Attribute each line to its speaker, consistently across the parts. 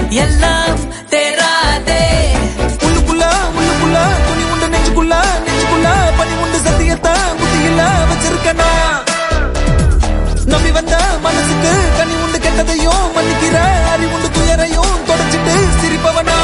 Speaker 1: எல்லாம் தேராதே
Speaker 2: உள்ளுக்குள்ள உள்ளுக்குள்ள துணி உண்டு நெஞ்சுக்குள்ள நெஞ்சுக்குள்ள பனி உண்டு சத்தியத்தை புத்தியில வச்சிருக்கனா நம்பி வந்த மனசுக்கு கனி உண்டு கெட்டதையும் மன்னிக்கிற அறிவுண்டு துயரையும் தொடச்சிட்டு சிரிப்பவனா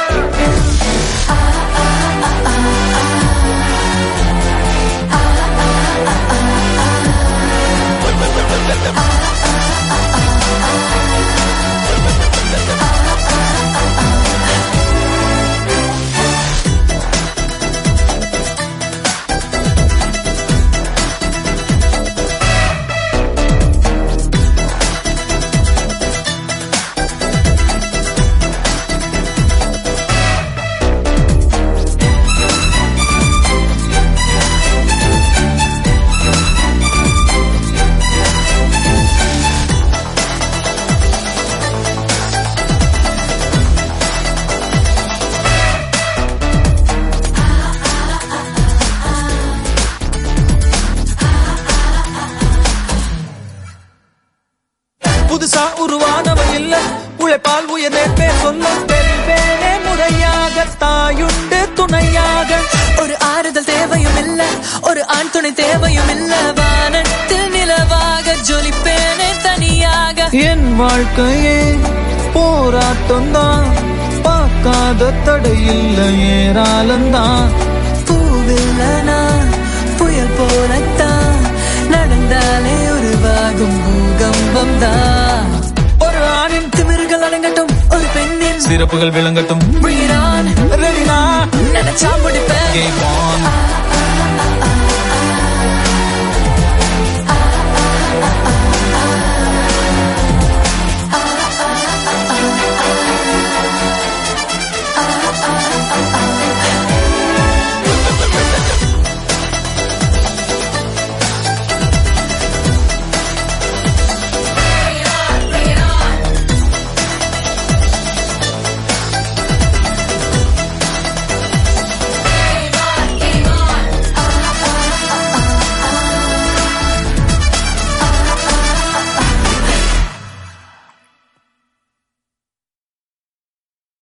Speaker 2: புதுசா உருவானவ இல்ல உழைப்பால் உயர்ந்தே பேர் சொல்ல பெறுவேனே முறையாக தாயுண்டு துணையாக
Speaker 1: ஒரு ஆறுதல் தேவையும் இல்ல ஒரு ஆண் துணை தேவையும் இல்ல வானத்தில் நிலவாக ஜொலிப்பேனே தனியாக
Speaker 2: என் வாழ்க்கையே போராட்டம் தான் பார்க்காத தடையில்ல ஏராளம்தான்
Speaker 1: பூவில்லனா புயல் போலத்தான் நடந்தாலே உருவாகும் பூகம்பம் தான்
Speaker 2: ஒரு ஆணின்
Speaker 1: திமிர்கள் அடங்கட்டும் ஒரு பெண்ணின்
Speaker 2: சிறப்புகள் விளங்கட்டும்
Speaker 1: உயிரான்
Speaker 2: ரெடினா
Speaker 1: நினைச்சா முடிப்பேன்
Speaker 2: கேம் ஆன்